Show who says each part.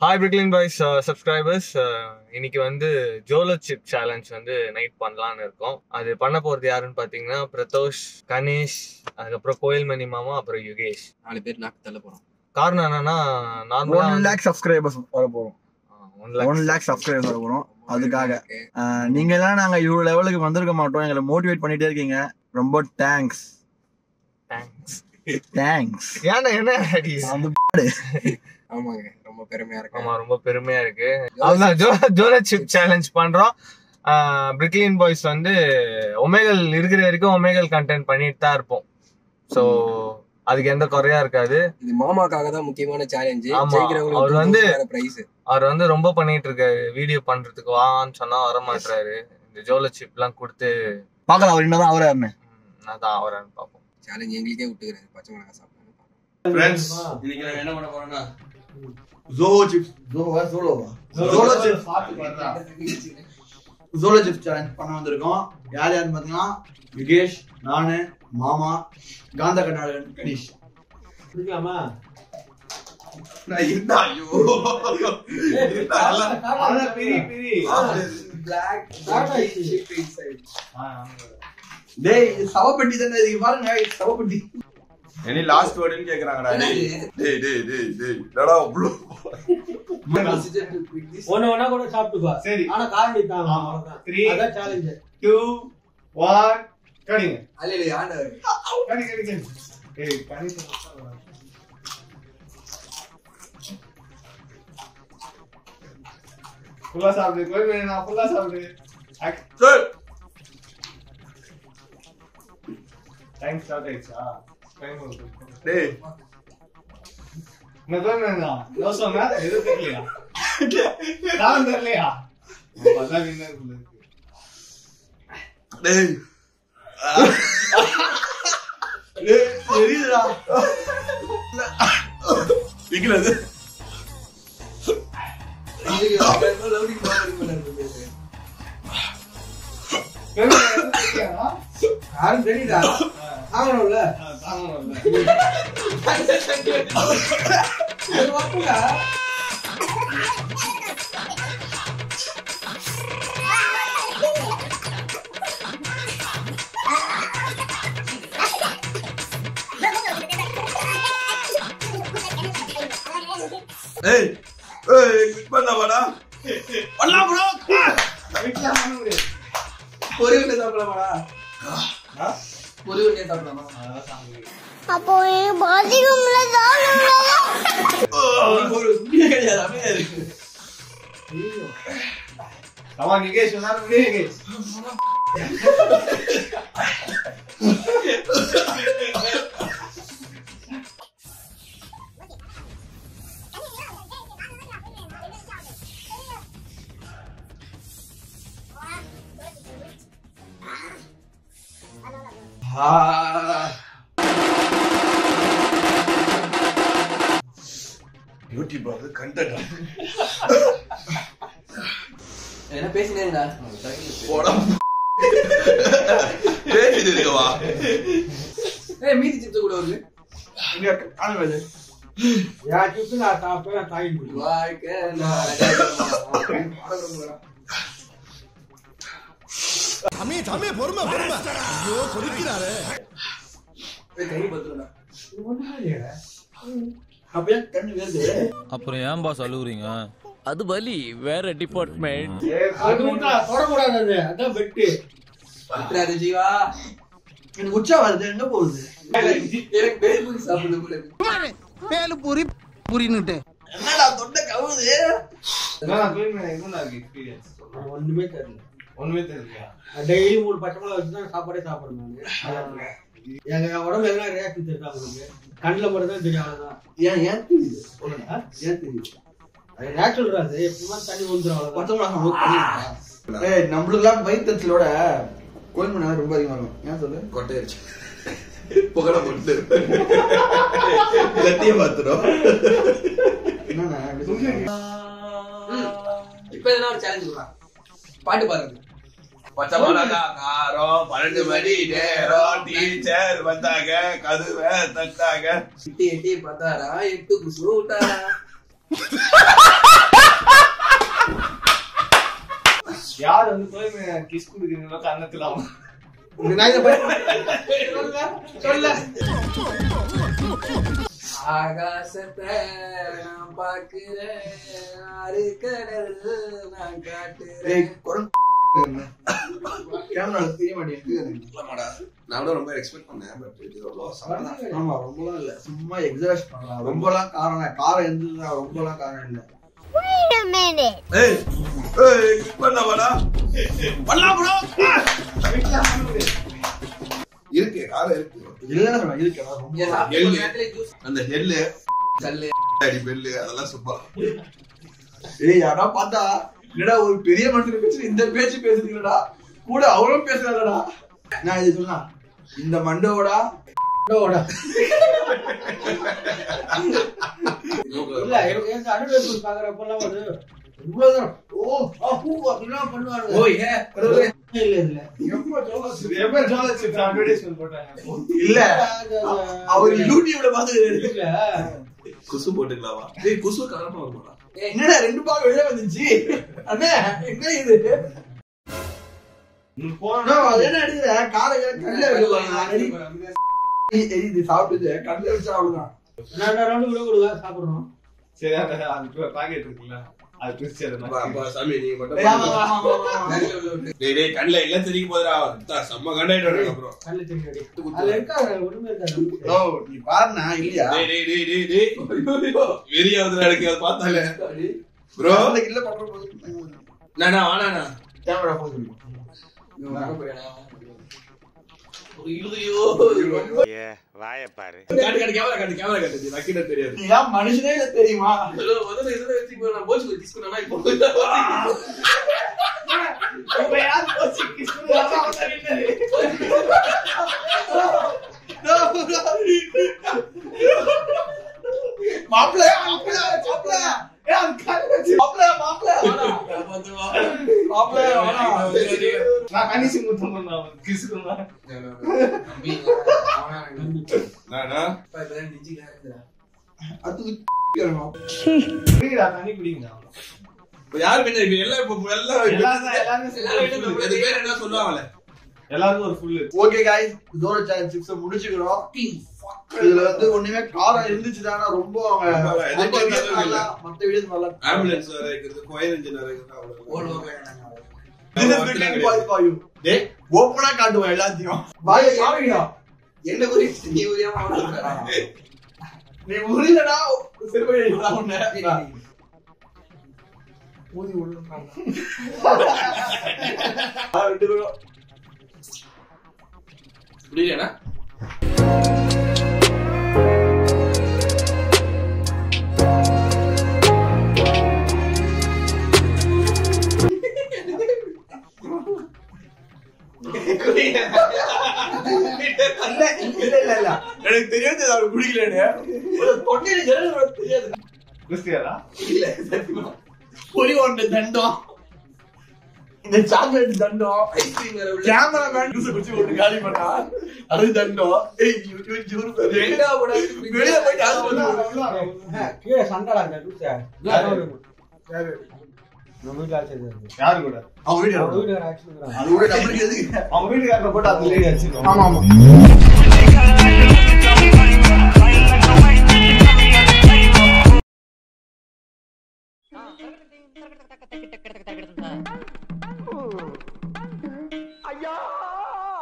Speaker 1: Hi பிரிக்லின் boys subscribers இன்னைக்கு வந்து Jolo chip challenge வந்து நைட் பண்ணலாம்னு இருக்கோம் அது பண்ண போறது யாருன்னு பாத்தீங்கன்னா பிரதோஷ் கணேஷ் அதுக்கப்புறம் கோயில்மணி மாமா அப்புறம் யுகேஷ்
Speaker 2: நாலு பேர் நாக்கு தள்ள போறோம்
Speaker 1: காரணம் என்னன்னா
Speaker 3: ஒன்
Speaker 1: நார்மலா
Speaker 3: லேக் சப்ஸ்கிரைபர்ஸ் வர போறோம்
Speaker 1: ஒன்
Speaker 3: ஒன் லேக் சப்ஸ்கிரைபர்ஸ் வர போறோம் அதுக்காக ஆஹ், நீங்க எல்லாம் நாங்க இவ்வளவு லெவலுக்கு வந்திருக்க மாட்டோம் எங்களை மோட்டிவேட் பண்ணிட்டே இருக்கீங்க ரொம்ப தேங்க்ஸ்
Speaker 1: தேங்க்ஸ்
Speaker 3: தேங்க்ஸ்
Speaker 1: ஏன்னா என்ன அடி
Speaker 3: அந்த
Speaker 2: ஆமாங்க ரொம்ப பெருமையா இருக்கு
Speaker 1: ஆமா ரொம்ப பெருமையா இருக்கு அதுதான் ஜோ ஜோலோ சிப் சேலஞ்ச் பண்றோம் பிரிக்லின் பாய்ஸ் வந்து ஒமேகல் இருக்கிற வரைக்கும் ஒமேகல் கண்டென்ட் பண்ணிட்டு தான் இருப்போம் ஸோ அதுக்கு எந்த குறையா இருக்காது
Speaker 2: இது மாமாக்காக தான் முக்கியமான சேலஞ்ச்
Speaker 1: ஆமா, அவர் வந்து-
Speaker 2: பிரைஸ்
Speaker 1: அவர் வந்து ரொம்ப பண்ணிட்டு இருக்காரு வீடியோ பண்றதுக்கு வான்னு சொன்னா வர மாட்டாரு இந்த ஜோலோ சிப் எல்லாம் கொடுத்து
Speaker 3: பாக்கலாம் அவர் என்னதான் அவரா இருந்தேன்
Speaker 1: ம், அதான் அவரான்னு பார்ப்போம்
Speaker 2: சேலஞ்ச் எங்களுக்கே விட்டுக்கிறாரு பச்சை மிளகா சாப்பிட்டு
Speaker 4: ஃப்ரெண்ட்ஸ் இன்னைக்கு நான் என்ன பண்ண போறேன்னா ஜோலோ சிப்ஸ் ஜோலோவா ஜோலோவா Jolo chips Jolo chips challenge பண்ண வந்திருக்கோம் யார் யாருன்னு பாத்தீங்கன்னா யுகேஷ் நானு மாமா காந்த கர்நாடகன் கணேஷ்
Speaker 5: இருக்கலாமா
Speaker 4: நான் இருந்தா ஐயோ இருந்தா எல்லாம்
Speaker 5: அதான் பிரி பிரி
Speaker 4: டேய் இது சவப்பெட்டி தானே இது பாருங்க இது சவப்பெட்டி எனி லாஸ்ட் வேர்டுன்னு கேக்குறாங்கடா டேய் டேய் டேய் டேய் டேய் என்னடா அவ்வளோ
Speaker 5: ஒண்ணு ஒண்ணா கூட சாப்பிட்டுக்கோ
Speaker 4: சரி.
Speaker 5: ஆனா காரணி தான்
Speaker 4: ஆமா.
Speaker 5: அவ்வளவுதான்.
Speaker 4: Three.
Speaker 5: அதான் சேலஞ்ச்
Speaker 4: டூ ஒன் கடிங்க
Speaker 2: அல்ல ஆண்டவர்
Speaker 4: கடி கடி கடி ஏய் கடி ஃபுல்லா சாப்பிடு கோயில் நான் ஃபுல்லா சாப்பிடு ஆக்சுவல் டைம் ஸ்டார்ட் ஆயிடுச்சா டைம் டேய் நான் கோயில் வேணா யோசனை மேல எதுவும் தெரியலையா நான் தெரியலையா அதான் வின்னர் குள்ள இருக்கு டேய் டேய் தெரியுதுடா விக்கிறது
Speaker 5: யாரும் தெரியுதா ஆகணும்ல அது வப்புடா.
Speaker 4: ஏய் ஏய் கிளிக் பண்ணலாமாடா பண்ணலாம் ப்ரோ கிளிக்லாம் பண்ண முடியாது
Speaker 2: பொரி உண்டை சாப்பிடலாமாடா பொரி உண்டை சாப்பிடலாமா
Speaker 6: அப்போ எனக்கு பாத்ரூம்ல தான்
Speaker 4: ஒரு உண்மையே கிடையாது அப்படியே இருக்கு கமா நிகேஷ் சொன்னா நிகேஷ் யூடியூப் வந்து கண்டென்ட்
Speaker 2: என்ன பேசினேங்கடா
Speaker 4: போடா பேசிட்டு இருக்கவா
Speaker 2: ஏய் மீதி சிப்ஸ் கூட வருது
Speaker 4: இங்க காணுங்க
Speaker 5: என் chips நான் சாப்பிட்டேன், நான் தாங்கிட்டு போயிடுவேன்.
Speaker 2: வாழ்க்கை கை பத்துடா
Speaker 5: இது ஒண்ணுமே இல்லையேடா.
Speaker 4: அப்படியே கண்ணு வருது
Speaker 7: அப்புறம் ஏன் பாஸ் அழுகுறீங்க அது வலி வேற டிபார்ட்மெண்ட்
Speaker 5: அது விட்டா, தொடக்கூடாது அது. அதான் பெட்டு.
Speaker 2: விட்டுறாரு ஜீவா
Speaker 4: எனக்கு உச்சா வருது எங்க போகுது
Speaker 2: எனக்கு பேர் பூரி சாப்பிடுது போல இருக்கு.
Speaker 4: என்னடா தொண்டை கவுது நான் போய் என்ன எக்ஸ்பீரியன்ஸ்
Speaker 5: எனக்கு ஒண்ணுமே தெரியல.
Speaker 4: ஒண்ணுமே தெரியலையா
Speaker 5: நான் daily மூணு பச்சை மிளகாய் வச்சுதான் சாப்பாடே சாப்பிடுறேன் நானு. எங்க உடம்புல என்ன reaction தெரியுதா உங்களுக்கு? கண்ணுல மட்டும் தான் தெரியும் அவ்வளவுதான்.
Speaker 4: ஏன் ஏன் தெரியுது சொல்லுங்க ஏன் தெரியுது
Speaker 5: அது natural ரா அது. எப்பவுமே தண்ணி ஊந்துரும் அவ்வளவுதான்.
Speaker 4: பச்சை மிளகாய் நோட் பண்ணிருக்கா ஏய் நம்மளுக்குலாம் வயிற்றுலோட கோயில் மணி ரொம்ப அதிகமா இருக்கும் ஏன் சொல்லு
Speaker 2: கொட்டையடிச்சு
Speaker 4: புகழ போட்டு லட்டிய பாத்துரும் என்னண்ணா இப்படி சொல்றீங்க?
Speaker 2: இப்ப எதனா ஒரு சேலஞ்ச் கொடுக்கலாம் பாட்டு பாருங்க
Speaker 4: பச்சை மிளகா காரம் பன்னெண்டு மணி நேரம் டீச்சர் வந்தாங்க கதுவை தட்டாங்க
Speaker 2: எட்டி எட்டி பார்த்தாரா எட்டு குசு விட்டாரா
Speaker 1: யார் வந்து தூய்மை கிஸ் குடுக்குறீங்களோ கண்ணத்துல அவங்க
Speaker 2: இந்த நாய் தான் பாரு. சொல்ல சொல்ல ஆகாசத்தை நான் பார்க்கிறேன் ஆறு கடல் நான்
Speaker 3: ஏய்,
Speaker 2: காட்டுறேன்
Speaker 3: குரங்கு கேமரா தெரிய மாட்டேங்குது
Speaker 4: இல்லமாடா நான் கூட ரொம்ப எக்ஸ்பெக்ட் பண்ணேன் பட் இது அவ்வளோ சம்மதான்
Speaker 3: ஆமா ரொம்பலாம் இல்ல சும்மா எக்ஸாஸ்ட் பண்ணலாம் ரொம்பலாம் காரணம் இல்ல. காரம் இருந்ததுதான் ரொம்பலாம் காரணம் இல்ல
Speaker 6: Wait a minute.
Speaker 4: ஏய் ஏய் பண்ணலாமாடா பண்ணலாம் ப்ரோ இருக்கு காரம் இருக்கு
Speaker 3: இல்லன்னு சொல்றேன் இருக்கா ரொம்ப
Speaker 2: இங்க சாப்பிட்டு கொஞ்ச நேரத்துல juice
Speaker 4: அந்த ஹெல்லு
Speaker 2: சல்லு.
Speaker 4: அடி பெல்லு அதெல்லாம் சூப்பர்
Speaker 3: ஏய் யாரா பார்த்தா என்னடா ஒரு பெரிய மனுஷன் பேச்சு இந்த பேச்சு பேசுறீங்களா கூட அவரும் பேசுறாங்கடா நான் இது சொன்னா இந்த மண்டோடா
Speaker 5: இதோட. இல்ல எனக்கு எனக்கு advertisement பாக்குறப்பெல்லாம் வந்து இவ்வளவு தூரம், ஓ ஆ, பூ அப்படிலாம் பண்ணுவாங்க
Speaker 2: ஓ ஏ கடவுளே.
Speaker 5: இல்ல இல்ல
Speaker 1: எப்ப ஜோலா சிப்ஸ் அட்வர்டைஸ்மெண்ட் போட்டாங்க
Speaker 3: இல்ல
Speaker 5: அது- அது-
Speaker 3: அவர் யூடியூப்ல பாத்து
Speaker 5: இல்ல
Speaker 4: குசு போட்டுக்கலாமா ஏய் குசு காரமா வருமாடா
Speaker 3: என்னடா ரெண்டு பாகம் வெளியே வந்துச்சு அண்ணே என்ன இது அண்ணா, அது என்ன அடிக்கிற காலையில கல்ல விடுவாங்க இது சாப்பிட்டது கல்ல வச்சா அவ்வளவுதான்
Speaker 5: நான் ரவுண்டு கூட கொடுங்க சாப்பிடுறோம்
Speaker 1: சரி அந்த அது பாக்கெட் இருக்குல்ல அது பிரிச்சு
Speaker 4: அப்பா, அப்பா, சாமி நீ மட்டும்
Speaker 3: ஏய், ஆமா, ஆமா, ஆமா, ஆமா.
Speaker 2: நல்ல உள்ள விட்டு.
Speaker 4: டேய் டேய் கண்ணுல எல்லாம் தெரிய போதுடா தா, செம்ம கண்டாயிட்டு அப்புறம்
Speaker 5: நல்ல தெரியும் அதுல இருக்கா ஒண்ணுமே இருக்காது
Speaker 3: ஓ நீ பாருண்ணா இல்லையா
Speaker 4: டேய் டேய் டேய் டேய் டேய் வெறியாவது எனக்கு அதை பார்த்தாலே ப்ரோ
Speaker 3: நாளைக்கு இல்ல பண்ற போது
Speaker 4: நானா வாணாண்ணா
Speaker 3: கேமரா போது
Speaker 2: இவன் வர போயிடா.
Speaker 4: ஐயோ
Speaker 8: வாயப்பாரு
Speaker 4: காட்டு காட்டு கேமரா காட்டு கேமரா காட்டு நக்கிட்ட தெரியாது
Speaker 3: நீ ஏன் மனுஷனே இல்ல தெரியுமா
Speaker 2: ஹலோ, முதல்ல இதுல வச்சு இப்போ நான் போச்சு கிஸ் பண்ணா இப்போ
Speaker 3: இப்ப யார் போச்சு கிஸ் மாப்பிள்ள மாப்பிள்ள மாப்பிள்ள ஏய் அது கண்ணு வச்சு மாப்பிள்ள மாப்பிள்ள மாப்பிள்ள வாடா
Speaker 1: நான் கணிசி முத்தம் பண்ணேன் கிசுக்குமா
Speaker 2: நம்பி, அவனா நம்பி.
Speaker 4: நானா
Speaker 2: இப்ப இப்பதான் நெஞ்சில இருக்குடா.
Speaker 3: அது
Speaker 1: குடிங்கடா தண்ணி குடிங்கடா
Speaker 4: இப்ப யாரு பின்ன இப்ப எல்லாம் இப்ப எல்லாம்
Speaker 1: எல்லாரும் தான், எல்லாரும்
Speaker 2: எல்லாரும்
Speaker 4: அது பேர் என்ன சொல்லுவாங்கல்ல
Speaker 1: எல்லாருக்கும் ஒரு ஃபுல்லு
Speaker 3: ஓகே गाइस இதோட சேனல் சிப்ஸ் முடிச்சுக்கிறோம் இதுல வந்து ஒண்ணுமே காரம் இருந்துச்சுதானா ரொம்ப அவங்க
Speaker 4: ரொம்ப எதுவும்
Speaker 3: மத்த videos
Speaker 4: இல்ல.
Speaker 3: நல்லா மத்த வீடியோஸ் நல்லா
Speaker 4: ஆம்புலன்ஸ் வேற இருக்கிறது ஃபயர் இன்ஜின் வேற இருக்கிறது
Speaker 2: ஓடு,
Speaker 4: அவ்வளவு
Speaker 2: ஓடு, வேணாம்.
Speaker 3: This is between boys for you.
Speaker 4: டேய்
Speaker 3: ஓப்பனா காட்டுவோம் எல்லாத்தையும் பாய காமிக்கணும்
Speaker 2: என்ன குறி நீ உரியாம அவனுக்கு வேணாம்.
Speaker 3: நீ உரியடா சிறுமை உன்ன
Speaker 2: சரி, சரி.
Speaker 3: ஊதி விடுறாங்க
Speaker 2: புரியலண்ணா
Speaker 3: இல்ல இல்ல இல்ல இல்ல எனக்கு தெரியாது அவர் குடிக்கலன்னு ஒரு தொண்டையில ஜனல் வர தெரியாது
Speaker 1: கிறிஸ்டியாரா
Speaker 3: இல்ல சத்தியமா பொறி ஒன்று தண்டம் இந்த சாக்லேட் தண்டம்
Speaker 2: ஐஸ்கிரீம் வேற உள்ள
Speaker 3: கேமராமேன் ஜூஸ் குடிச்சு ஒன்று காலி பண்ணா அது தண்டம் ஏய் நீ இவன் ஜூஸ்
Speaker 2: ரெண்டா கூட
Speaker 3: வெளிய போயிட்டு அது பண்ணா
Speaker 5: கீழே சண்டடா இந்த ஜூஸ் நம்ம வீட்டுல ஆச்சு
Speaker 1: யாரு கூட
Speaker 3: அவன் வீடு
Speaker 5: அவங்க வீட்டுல ஆச்சு
Speaker 3: அது கூட நம்மளுக்கு எதுக்கு
Speaker 1: அவங்க வீட்டுக்காரரை போட்டு அந்த லேடி அடிச்சிருக்கோம்
Speaker 3: ஆமா ஆமா